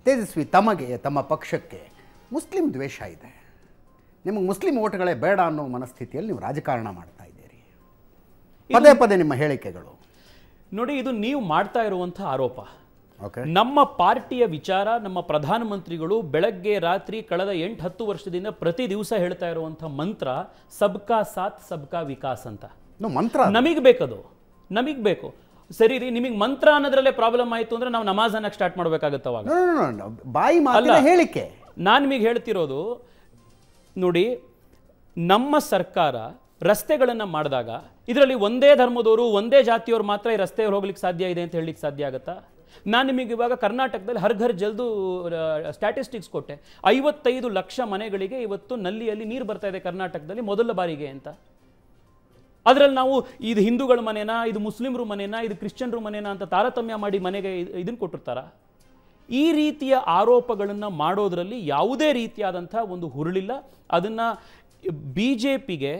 ತೇಜಸ್ವಿ ತಮಗೆ ತಮ್ಮ ಪಕ್ಷಕ್ಕೆ ಮುಸ್ಲಿಂ ದ್ವೇಷ ಇದೆ ನಿಮಗೆ ಮುಸ್ಲಿಂ ಓಟ್ಗಳೇ ಬೇಡ ಅನ್ನೋ ಮನಸ್ಥಿತಿಯಲ್ಲಿ ನೀವು ರಾಜಕಾರಣ ಮಾಡ್ತಾ ಇದ್ದೀರಿ ಪದೇ ಪದೇ ನಿಮ್ಮ ಹೇಳಿಕೆಗಳು ನೋಡಿ ಇದು ನೀವು ಮಾಡ್ತಾ ಇರುವಂಥ ಆರೋಪ ಓಕೆ ನಮ್ಮ ಪಾರ್ಟಿಯ ವಿಚಾರ ನಮ್ಮ ಪ್ರಧಾನಮಂತ್ರಿಗಳು ಬೆಳಗ್ಗೆ ರಾತ್ರಿ ಕಳೆದ ಎಂಟು ಹತ್ತು ವರ್ಷದಿಂದ ಪ್ರತಿ ದಿವಸ ಹೇಳ್ತಾ ಇರುವಂಥ ಮಂತ್ರ ಸಬ್ಕಾ ಸಾಥ್ ಸಬ್ಕಾ ವಿಕಾಸ್ ಅಂತ ನೀವು ಮಂತ್ರ ನಮಗೆ ಬೇಕದು ನಮಗೆ ಬೇಕು ಸರಿ ರೀ ನಿಮಗೆ ಮಂತ್ರ ಅನ್ನೋದ್ರಲ್ಲೇ ಪ್ರಾಬ್ಲಮ್ ಆಯಿತು ಅಂದ್ರೆ ನಾವು ನಮಾಜ್ ಅನ್ನಕ್ಕೆ ಸ್ಟಾರ್ಟ್ ಮಾಡ್ಬೇಕಾಗತ್ತೆ ಅವಾಗ No, no, no, no. ಬಾಯಿ ಮಾತಿನ ಅಲ್ಲ. ಹೇಳಿಕೆ ನಾನು ನಿಮಗೆ ಹೇಳ್ತಿರೋದು ನೋಡಿ ನಮ್ಮ ಸರ್ಕಾರ ರಸ್ತೆಗಳನ್ನು ಮಾಡಿದಾಗ ಇದರಲ್ಲಿ ಒಂದೇ ಧರ್ಮದವರು ಒಂದೇ ಜಾತಿಯವರು ಮಾತ್ರ ಈ ರಸ್ತೆ ಹೋಗ್ಲಿಕ್ಕೆ ಸಾಧ್ಯ ಇದೆ ಅಂತ ಹೇಳಲಿಕ್ಕೆ ಸಾಧ್ಯ ಆಗುತ್ತಾ ನಾನು ನಿಮಗೆ ಇವಾಗ ಕರ್ನಾಟಕದಲ್ಲಿ ಹರ್ ಘರ್ ಜಲ್ದು ಸ್ಟ್ಯಾಟಿಸ್ಟಿಕ್ಸ್ ಕೊಟ್ಟೆ ಐವತ್ತೈದು ಲಕ್ಷ ಮನೆಗಳಿಗೆ ಇವತ್ತು ನಲ್ಲಿಯಲ್ಲಿ ನೀರು ಬರ್ತಾ ಇದೆ ಕರ್ನಾಟಕದಲ್ಲಿ ಮೊದಲ ಬಾರಿಗೆ ಅಂತ ಅದರಲ್ಲಿ ನಾವು ಇದು ಹಿಂದೂಗಳ ಮನೆನಾ ಇದು ಮುಸ್ಲಿಮ್ರು ಮನೆನಾ ಇದು ಕ್ರಿಶ್ಚಿಯನ್ರು ಮನೆನಾ ಅಂತ ತಾರತಮ್ಯ ಮಾಡಿ ಮನೆಗೆ ಇದನ್ನು ಕೊಟ್ಟಿರ್ತಾರ ಈ ರೀತಿಯ ಆರೋಪಗಳನ್ನು ಮಾಡೋದರಲ್ಲಿ ಯಾವುದೇ ರೀತಿಯಾದಂಥ ಒಂದು ಹುರುಳಿಲ್ಲ ಅದನ್ನು ಬಿ ಜೆ ಪಿಗೆ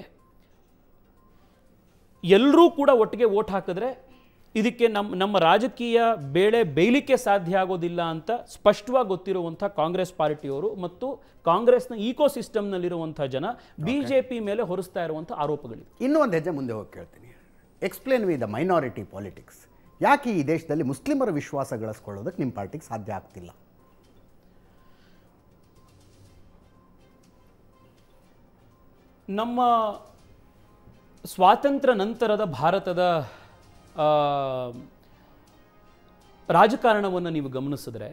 ಎಲ್ಲರೂ ಕೂಡ ಒಟ್ಟಿಗೆ ಓಟ್ ಹಾಕಿದ್ರೆ ಇದಕ್ಕೆ ನಮ್ಮ ನಮ್ಮ ರಾಜಕೀಯ ಬೇಳೆ ಬೇಯಲಿಕ್ಕೆ ಸಾಧ್ಯ ಆಗೋದಿಲ್ಲ ಅಂತ ಸ್ಪಷ್ಟವಾಗಿ ಗೊತ್ತಿರುವಂಥ ಕಾಂಗ್ರೆಸ್ ಪಾರ್ಟಿಯವರು ಮತ್ತು ಕಾಂಗ್ರೆಸ್ನ ಈಕೋ ಸಿಸ್ಟಮ್ನಲ್ಲಿರುವಂಥ ಜನ ಬಿ ಜೆ ಪಿ ಮೇಲೆ ಹೊರಿಸ್ತಾ ಇರುವಂಥ ಆರೋಪಗಳಿವೆ ಇನ್ನೂ ಒಂದು ಹೆಜ್ಜೆ ಮುಂದೆ ಹೋಗಿ ಕೇಳ್ತೀನಿ explain we the minority politics ಯಾಕೆ ಈ ದೇಶದಲ್ಲಿ ಮುಸ್ಲಿಮರ ವಿಶ್ವಾಸ ಗಳಿಸ್ಕೊಳ್ಳೋದಕ್ಕೆ ನಿಮ್ಮ ಪಾರ್ಟಿಗೆ ಸಾಧ್ಯ ಆಗ್ತಿಲ್ಲ ನಮ್ಮ ಸ್ವಾತಂತ್ರ್ಯ ನಂತರದ ಭಾರತದ ಆ, ರಾಜಕಾರಣವನ್ನು ನೀವು ಗಮನಿಸಿದ್ರೆ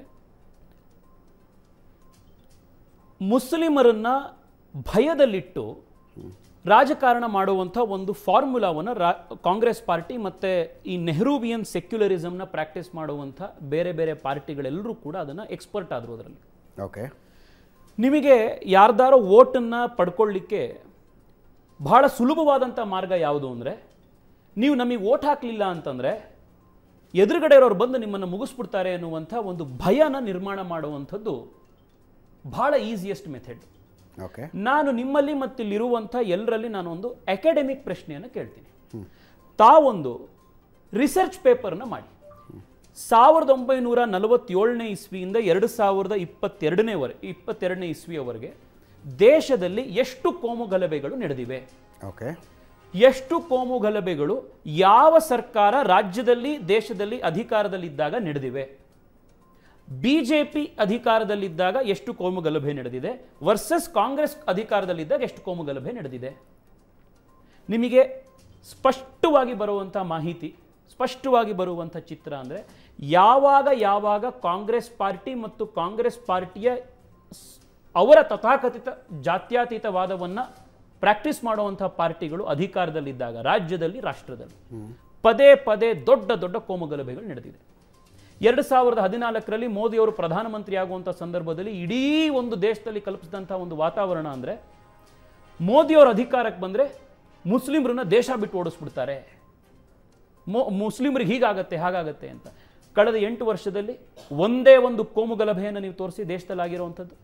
ಮುಸ್ಲಿಮರನ್ನ ಭಯದಲ್ಲಿಟ್ಟು ರಾಜಕಾರಣ ಮಾಡುವಂಥ ಒಂದು ಫಾರ್ಮುಲಾವನ್ನು ರಾ ಕಾಂಗ್ರೆಸ್ ಪಾರ್ಟಿ ಮತ್ತು ಈ ನೆಹರೂವಿಯನ್ ಸೆಕ್ಯುಲರಿಸಮ್ನ ಪ್ರಾಕ್ಟೀಸ್ ಮಾಡುವಂಥ ಬೇರೆ ಬೇರೆ ಪಾರ್ಟಿಗಳೆಲ್ಲರೂ ಕೂಡ ಅದನ್ನು ಎಕ್ಸ್ಪರ್ಟ್ ಆದರು ಅದರಲ್ಲಿ ಓಕೆ ನಿಮಗೆ ಯಾರ್ದಾರೋ ಓಟನ್ನು ಪಡ್ಕೊಳ್ಳಿಕ್ಕೆ ಬಹಳ ಸುಲಭವಾದಂಥ ಮಾರ್ಗ ಯಾವುದು ಅಂದರೆ ನೀವು ನಮಗೆ ಓಟ್ ಹಾಕಲಿಲ್ಲ ಅಂತಂದರೆ ಎದುರುಗಡೆ ಇರೋರು ಬಂದು ನಿಮ್ಮನ್ನು ಮುಗಿಸ್ಬಿಡ್ತಾರೆ ಅನ್ನುವಂಥ ಒಂದು ಭಯನ ನಿರ್ಮಾಣ ಮಾಡುವಂಥದ್ದು ಬಹಳ ಈಸಿಯೆಸ್ಟ್ ಮೆಥಡ್ ಓಕೆ ನಾನು ನಿಮ್ಮಲ್ಲಿ ಮತ್ತು ಇಲ್ಲಿರುವಂಥ ಎಲ್ಲರಲ್ಲಿ ನಾನು ಒಂದು ಅಕಾಡೆಮಿಕ್ ಪ್ರಶ್ನೆಯನ್ನು ಕೇಳ್ತೀನಿ ತಾವೊಂದು ರಿಸರ್ಚ್ ಪೇಪರ್ನ ಮಾಡಿ ಸಾವಿರದ ಒಂಬೈನೂರ ನಲವತ್ತೇಳನೇ ಇಸ್ವಿಯಿಂದ ಎರಡು ಸಾವಿರದ ಇಪ್ಪತ್ತೆರಡನೇ ವರೆ ಇಪ್ಪತ್ತೆರಡನೇ ಇಸ್ವಿಯವರೆಗೆ ದೇಶದಲ್ಲಿ ಎಷ್ಟು ಕೋಮು ಗಲಭೆಗಳು ನಡೆದಿವೆ ಓಕೆ ಎಷ್ಟು ಕೋಮು ಗಲಭೆಗಳು ಯಾವ ಸರ್ಕಾರ ರಾಜ್ಯದಲ್ಲಿ ದೇಶದಲ್ಲಿ ಅಧಿಕಾರದಲ್ಲಿದ್ದಾಗ ನಡೆದಿವೆ ಬಿಜೆಪಿ ಅಧಿಕಾರದಲ್ಲಿದ್ದಾಗ ಎಷ್ಟು ಕೋಮು ಗಲಭೆ ನಡೆದಿದೆ ವರ್ಸಸ್ ಕಾಂಗ್ರೆಸ್ ಅಧಿಕಾರದಲ್ಲಿದ್ದಾಗ ಎಷ್ಟು ಕೋಮು ಗಲಭೆ ನಡೆದಿದೆ ನಿಮಗೆ ಸ್ಪಷ್ಟವಾಗಿ ಬರುವಂಥ ಮಾಹಿತಿ ಸ್ಪಷ್ಟವಾಗಿ ಬರುವಂಥ ಚಿತ್ರ ಅಂದರೆ ಯಾವಾಗ ಯಾವಾಗ ಕಾಂಗ್ರೆಸ್ ಪಾರ್ಟಿ ಮತ್ತು ಕಾಂಗ್ರೆಸ್ ಪಾರ್ಟಿಯ ಸ್- ಅವರ ತಥಾಕಥಿತ ಜಾತ್ಯತೀತವಾದವನ್ನು ಪ್ರಾಕ್ಟೀಸ್ ಮಾಡುವಂಥ ಪಾರ್ಟಿಗಳು ಅಧಿಕಾರದಲ್ಲಿದ್ದಾಗ ರಾಜ್ಯದಲ್ಲಿ ರಾಷ್ಟ್ರದಲ್ಲಿ ಪದೇ ಪದೇ ದೊಡ್ಡ ದೊಡ್ಡ ಕೋಮು ಗಲಭೆಗಳು ನಡೆದಿದೆ ಎರಡು ಸಾವಿರದ ಹದಿನಾಲ್ಕರಲ್ಲಿ ಮೋದಿಯವರು ಪ್ರಧಾನಮಂತ್ರಿ ಆಗುವಂಥ ಸಂದರ್ಭದಲ್ಲಿ ಇಡೀ ಒಂದು ದೇಶದಲ್ಲಿ ಕಲ್ಪಿಸಿದಂಥ ಒಂದು ವಾತಾವರಣ ಅಂದರೆ ಮೋದಿಯವರು ಅಧಿಕಾರಕ್ಕೆ ಬಂದರೆ ಮುಸ್ಲಿಮ್ರನ್ನ ದೇಶ ಬಿಟ್ಟು ಓಡಿಸ್ಬಿಡ್ತಾರೆ ಮೊ ಮುಸ್ಲಿಮ್ರಿಗೆ ಹೀಗಾಗತ್ತೆ ಹಾಗಾಗತ್ತೆ ಅಂತ ಕಳೆದ ಎಂಟು ವರ್ಷದಲ್ಲಿ ಒಂದೇ ಒಂದು ಕೋಮು ಗಲಭೆಯನ್ನು ನೀವು ತೋರಿಸಿ ದೇಶದಲ್ಲಿ ಆಗಿರುವಂಥದ್ದು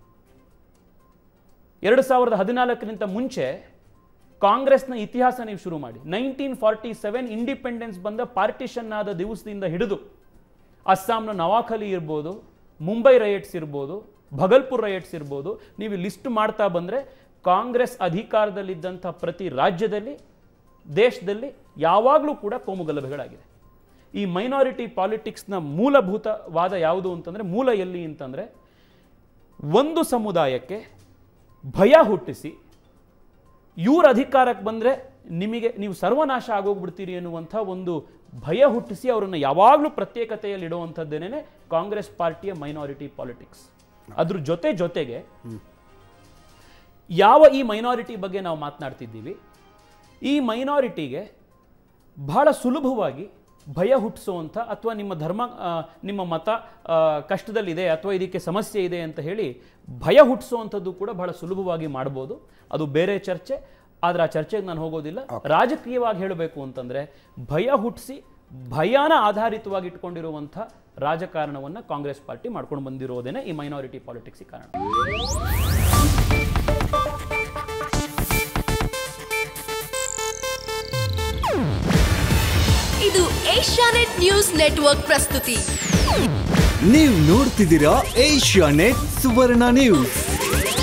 ಎರಡು ಸಾವಿರದ ಹದಿನಾಲ್ಕರಿಂದ ಮುಂಚೆ ಕಾಂಗ್ರೆಸ್ನ ಇತಿಹಾಸ ನೀವು ಶುರು ಮಾಡಿ ನೈನ್ಟೀನ್ ಫಾರ್ಟಿ ಸೆವೆನ್ ಇಂಡಿಪೆಂಡೆನ್ಸ್ ಬಂದ ಪಾರ್ಟಿಷನ್ ಆದ ದಿವಸದಿಂದ ಹಿಡಿದು ಅಸ್ಸಾಂನ ನವಾಖಲಿ ಇರ್ಬೋದು ಮುಂಬೈ ರೈಟ್ಸ್ ಇರ್ಬೋದು ಭಗಲ್ಪುರ್ ರೈಟ್ಸ್ ಇರ್ಬೋದು ನೀವು ಲಿಸ್ಟ್ ಮಾಡ್ತಾ ಬಂದರೆ ಕಾಂಗ್ರೆಸ್ ಅಧಿಕಾರದಲ್ಲಿದ್ದಂಥ ಪ್ರತಿ ರಾಜ್ಯದಲ್ಲಿ ದೇಶದಲ್ಲಿ ಯಾವಾಗಲೂ ಕೂಡ ಕೋಮು ಗಲಭೆಗಳಾಗಿದೆ ಈ ಮೈನಾರಿಟಿ ಪಾಲಿಟಿಕ್ಸ್ನ ಮೂಲಭೂತವಾದ ಯಾವುದು ಅಂತಂದರೆ ಮೂಲ ಎಲ್ಲಿ ಅಂತಂದರೆ ಒಂದು ಸಮುದಾಯಕ್ಕೆ ಭಯ ಹುಟ್ಟಿಸಿ ಇವ್ರ ಅಧಿಕಾರಕ್ಕೆ ಬಂದರೆ ನಿಮಗೆ ನೀವು ಸರ್ವನಾಶ ಆಗೋಗ್ಬಿಡ್ತೀರಿ ಅನ್ನುವಂಥ ಒಂದು ಭಯ ಹುಟ್ಟಿಸಿ ಅವರನ್ನು ಯಾವಾಗಲೂ ಪ್ರತ್ಯೇಕತೆಯಲ್ಲಿ ಇಡುವಂಥದ್ದೇನೆ ಕಾಂಗ್ರೆಸ್ ಪಾರ್ಟಿಯ ಮೈನಾರಿಟಿ ಪಾಲಿಟಿಕ್ಸ್ ಅದ್ರ ಜೊತೆ ಜೊತೆಗೆ ಯಾವ ಈ ಮೈನಾರಿಟಿ ಬಗ್ಗೆ ನಾವು ಮಾತನಾಡ್ತಿದ್ದೀವಿ ಈ ಮೈನಾರಿಟಿಗೆ ಬಹಳ ಸುಲಭವಾಗಿ ಭಯ ಹುಟ್ಟಿಸುವಂಥ ಅಥವಾ ನಿಮ್ಮ ಧರ್ಮ ಆ, ನಿಮ್ಮ ಮತ ಆ, ಕಷ್ಟದಲ್ಲಿದೆ ಅಥವಾ ಇದಕ್ಕೆ ಸಮಸ್ಯೆ ಇದೆ ಅಂತ ಹೇಳಿ ಭಯ ಹುಟ್ಟಿಸುವಂಥದ್ದು ಕೂಡ ಬಹಳ ಸುಲಭವಾಗಿ ಮಾಡ್ಬೋದು ಅದು ಬೇರೆ ಚರ್ಚೆ ಆದರೆ ಆ ಚರ್ಚೆಗೆ ನಾನು ಹೋಗೋದಿಲ್ಲ ರಾಜಕೀಯವಾಗಿ ಹೇಳಬೇಕು ಅಂತಂದರೆ ಭಯ ಹುಟ್ಟಿಸಿ ಭಯನ ಆಧಾರಿತವಾಗಿ ಇಟ್ಕೊಂಡಿರುವಂಥ ರಾಜಕಾರಣವನ್ನು ಕಾಂಗ್ರೆಸ್ ಪಾರ್ಟಿ ಮಾಡ್ಕೊಂಡು ಬಂದಿರೋದೇನೆ ಈ ಮೈನಾರಿಟಿ ಪಾಲಿಟಿಕ್ಸ್ ಕಾರಣ ಇದು ಏಷ್ಯಾನೆಟ್ ನ್ಯೂಸ್ ನೆಟ್ವರ್ಕ್ ಪ್ರಸ್ತುತಿ ನೀವು ನೋಡ್ತಿದ್ದೀರಾ ಏಷ್ಯಾ ನೆಟ್ ಸುವರ್ಣ ನ್ಯೂಸ್